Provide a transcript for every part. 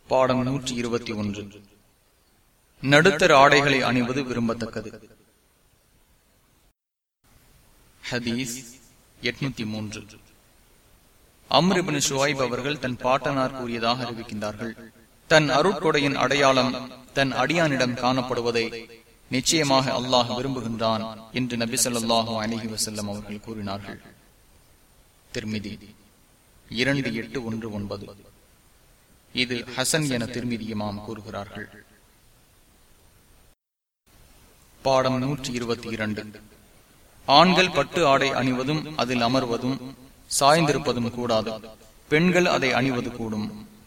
பாடம் நூற்றி இருபத்தி ஒன்று நடுத்தர ஆடைகளை அணிவது விரும்பத்தக்கது ஹதீஸ் எட்நூத்தி மூன்று அம்ரிபின் ஷுவாய்ப் அவர்கள் தன் பாட்டனார் கூறியதாக அறிவிக்கின்றார்கள் தன் அருட்கொடையின் அடையாளம் தன் அடியானிடம் காணப்படுவதை நிச்சயமாக அல்லாஹ் விரும்புகின்றான் என்று நபி சொல்லாஹு அலஹி வசல்லம் அவர்கள் கூறினார்கள் திருமிதி இரண்டு எட்டு ஒன்று ஒன்பது இது ஹசன் என திருமிதியமாம் கூறுகிறார்கள் பாடம் நூற்றி இருபத்தி இரண்டு ஆண்கள் பட்டு ஆடை அணிவதும் அதில் அமர்வதும் சாய்ந்திருப்பதும் கூடாது பெண்கள் அதை அணிவது கூடும்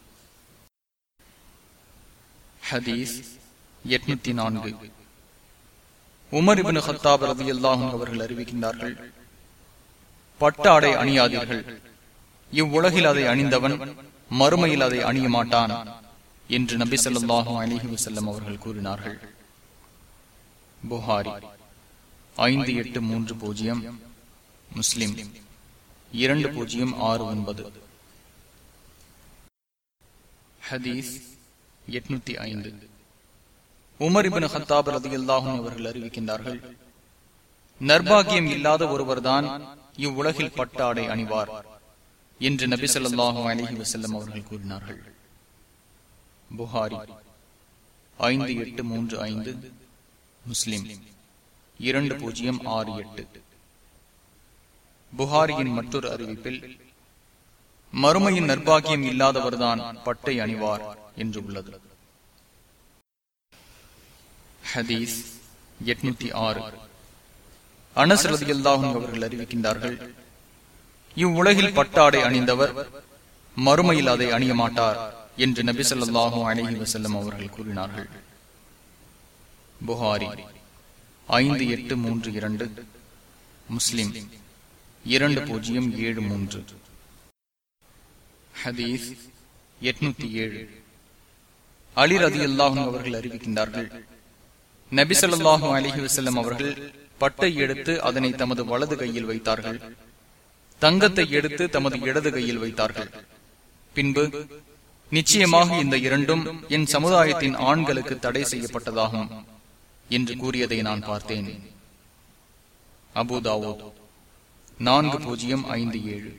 ஹதீஸ் எட்நூத்தி நான்கு உமர் இபின் ஹத்தாப் ரவி அல்லாஹும் அவர்கள் அறிவிக்கின்றார்கள் பட்டாடை அணியாதீர்கள் இவ்வுலகில் அதை அணிந்தவன் மறுமையில் அதை அணிய மாட்டான் என்று நபி சொல்லாஹும் அலிஹி வசல்லம் அவர்கள் கூறினார்கள் புகாரி ஐந்து எட்டு மூன்று பூஜ்ஜியம் முஸ்லிம் இரண்டு பூஜ்ஜியம் ஆறு ஒன்பது ஹதீஸ் எட்நூத்தி ஐந்து உமர் இபின் ஹத்தாப் ரதி அல்லாஹும் அவர்கள் அறிவிக்கின்றார்கள் நர்பாகியம் இல்லாத ஒருவர்தான் இவ்வுலகில் பட்டாடை அணிவார் என்று நபி சொல்லாஹு அலஹி வசல்லம் அவர்கள் கூறினார்கள் புகாரி ஐந்து எட்டு மூன்று ஐந்து முஸ்லிம் இரண்டு பூஜ்ஜியம் ஆறு எட்டு புகாரியின் மற்றொரு அறிவிப்பில் மறுமையின் நர்பாகியம் இல்லாதவர்தான் பட்டை அணிவார் என்று உள்ளது ஹதீஸ் எட்நூத்தி ஆறு அனசரதி அல்லாஹும் அவர்கள் அறிவிக்கின்றார்கள் இவ்வுலகில் பட்டாடை அணிந்தவர் மறுமையில் அதை அணிய மாட்டார் என்று நபி சொல்லாஹு அலஹி வசல்லம் அவர்கள் கூறினார்கள் புகாரி ஐந்து எட்டு மூன்று இரண்டு முஸ்லிம் இரண்டு பூஜ்ஜியம் ஏழு மூன்று ஹதீஸ் எட்நூத்தி ஏழு அலி ரதி அல்லாஹும் அவர்கள் அறிவிக்கின்றார்கள் நபி சொல்லாஹு அலிஹி வசல்லம் அவர்கள் பட்டை எடுத்து அதனை தமது வலது கையில் வைத்தார்கள் தங்கத்தை எடுத்து தமது இடது கையில் வைத்தார்கள் பின்பு நிச்சயமாக இந்த இரண்டும் என் சமுதாயத்தின் ஆண்களுக்கு தடை செய்யப்பட்டதாகும் என்று கூறியதை நான் பார்த்தேன் அபுதாவோ நான்கு பூஜ்ஜியம் ஐந்து ஏழு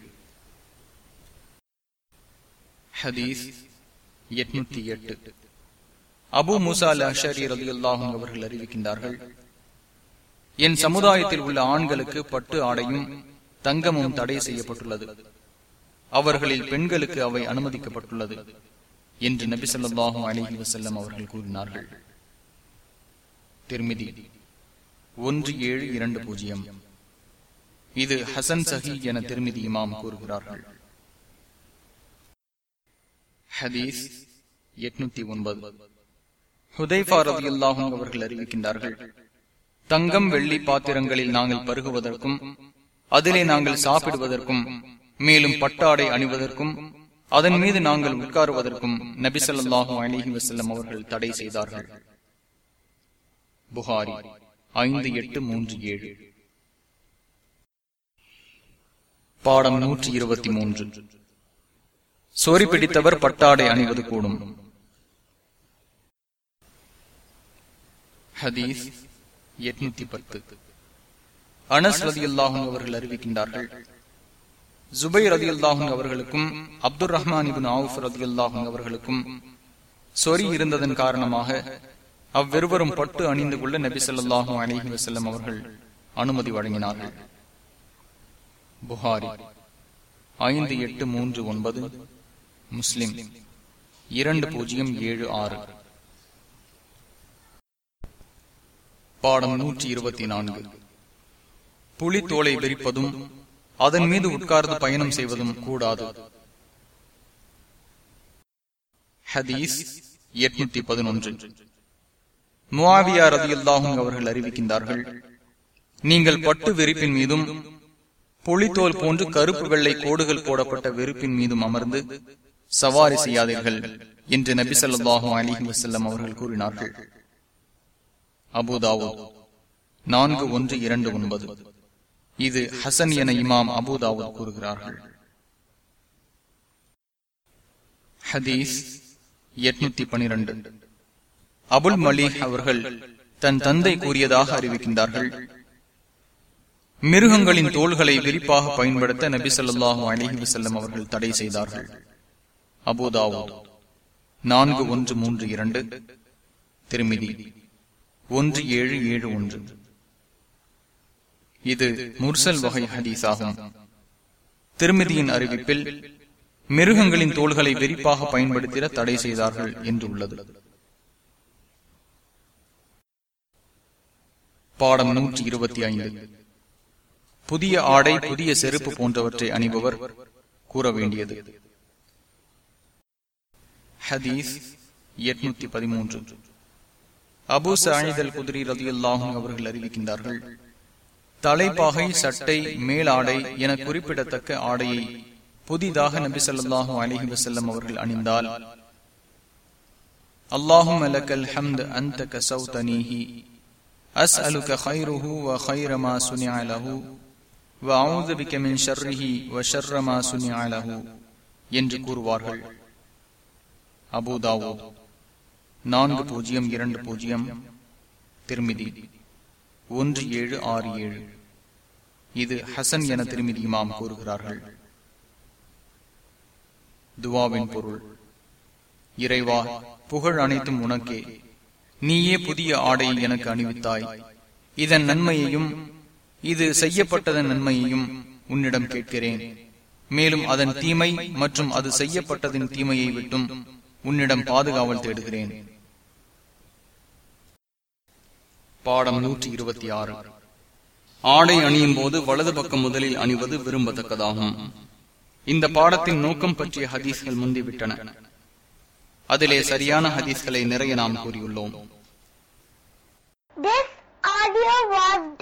ஹதீஸ் எட்நூத்தி எட்டு அபு முசா அல் அஷரி ரலி அல்லாஹும் அவர்கள் அறிவிக்கின்றார்கள் என் சமுதாயத்தில் உள்ள ஆண்களுக்கு பட்டு ஆடையும் தங்கமும் தடை செய்யப்பட்டுள்ளது அவர்களில் பெண்களுக்கு அவை அனுமதிக்கப்பட்டுள்ளது என்று நபி சொல்லாஹும் அலிஹி வசல்லம் அவர்கள் கூறினார்கள் திருமிதி ஒன்று ஏழு இரண்டு பூஜ்ஜியம் இது ஹசன் சஹி என திருமிதி இமாம் கூறுகிறார்கள் ஹதீஸ் எட்நூத்தி ஒன்பது ஹுதைஃபா ரவி அல்லாஹும் அவர்கள் அறிவிக்கின்றார்கள் தங்கம் வெள்ளி பாத்திரங்களில் நாங்கள் பருகுவதற்கும் அதிலே நாங்கள் சாப்பிடுவதற்கும் மேலும் பட்டாடை அணிவதற்கும் அதன் மீது நாங்கள் உட்காருவதற்கும் நபிசல்லாஹு அலிஹி வசல்லம் அவர்கள் தடை செய்தார்கள் புகாரி ஐந்து எட்டு மூன்று ஏழு பாடம் நூற்றி இருபத்தி மூன்று சொறி பிடித்தவர் பட்டாடை அணிவது கூடும் ஹதீஸ் எட்நூத்தி பத்து அனஸ் ரதி அல்லாஹும் அவர்கள் அறிவிக்கின்றார்கள் ஜுபை ரதி அல்லாஹும் அவர்களுக்கும் அப்துல் ரஹ்மான் இபின் ஆவுஃப் ரதி அல்லாஹும் அவர்களுக்கும் சொறி இருந்ததன் காரணமாக அவ்விருவரும் பட்டு அணிந்து கொள்ள நபி சொல்லாஹும் அலிஹி வசல்லம் அவர்கள் அனுமதி வழங்கினார்கள் புகாரி ஐந்து எட்டு மூன்று ஒன்பது முஸ்லிம் இரண்டு பூஜ்ஜியம் ஏழு ஆறு பாடம் நூற்றி இருபத்தி நான்கு புலித்தோலை விரிப்பதும் அதன் மீது உட்கார்ந்து பயணம் செய்வதும் கூடாது ஹதீஸ் எட்நூத்தி பதினொன்று முவாவியா ரதியுல்லாஹும் அவர்கள் அறிவிக்கின்றார்கள் நீங்கள் பட்டு வெறிப்பின் மீதும் புலித்தோல் போன்று கருப்பு வெள்ளை கோடுகள் போடப்பட்ட வெறுப்பின் மீதும் அமர்ந்து சவாரி செய்யாதீர்கள் என்று நபி சொல்லாஹு அலிஹி வசல்லம் அவர்கள் கூறினார்கள் அபுதாவோ நான்கு ஒன்று இரண்டு ஒன்பது இது ஹசன் என இமாம் அபுதாவோ கூறுகிறார்கள் ஹதீஸ் எட்நூத்தி பனிரெண்டு அபுல் மலீக் அவர்கள் தன் தந்தை கூறியதாக அறிவிக்கின்றார்கள் மிருகங்களின் தோள்களை விரிப்பாக பயன்படுத்த நபி சொல்லாஹு அலிஹி வசல்லம் அவர்கள் தடை செய்தார்கள் அபுதாவோ நான்கு ஒன்று மூன்று இரண்டு திருமிதி ஒன்று ஏழு ஏழு ஒன்று இது முர்சல் வகை ஹதீஸ் ஆகும் திருமதியின் அறிவிப்பில் மிருகங்களின் தோள்களை விரிப்பாக பயன்படுத்திட தடை செய்தார்கள் என்று உள்ளது பாடம் நூற்றி இருபத்தி ஐந்து புதிய ஆடை புதிய செருப்பு போன்றவற்றை அணிபவர் கூற வேண்டியது ஹதீஸ் எட்நூத்தி பதிமூன்று அபு சாயிதல் குதிரி ரதியுல்லாஹும் அவர்கள் அறிவிக்கின்றார்கள் தலைப்பாகை சட்டை மேலாடை என குறிப்பிடத்தக்க ஆடையை புதிதாக நபி சொல்லாஹு அலிஹி வசல்லம் அவர்கள் அணிந்தால் அல்லாஹும் அலக்கல் ஹம்த் அந்த கசௌதனீஹி அஸ்அலுக خيره وخير ما صنع له وأعوذ بك من شره وشر ما صنع له என்று கூறுவார்கள் அபுதாவோ நான்கு பூஜ்ஜியம் இரண்டு பூஜ்ஜியம் திருமிதி ஒன்று ஏழு ஆறு ஏழு இது ஹசன் என திருமிதி இமாம் கூறுகிறார்கள் துவாவின் பொருள் இறைவா புகழ் அனைத்தும் உனக்கே நீயே புதிய ஆடையை எனக்கு அணிவித்தாய் இதன் நன்மையையும் இது செய்யப்பட்டதன் நன்மையையும் உன்னிடம் கேட்கிறேன் மேலும் அதன் தீமை மற்றும் அது செய்யப்பட்டதின் தீமையை விட்டும் உன்னிடம் பாதுகாவல் தேடுகிறேன் பாடம் நூற்றி இருபத்தி ஆறு ஆடை அணியும் போது வலது பக்கம் முதலில் அணிவது விரும்பத்தக்கதாகும் இந்த பாடத்தின் நோக்கம் பற்றிய ஹதீஸ்கள் முந்திவிட்டன அதிலே சரியான ஹதீஸ்களை நிறைய நாம் கூறியுள்ளோம் This audio was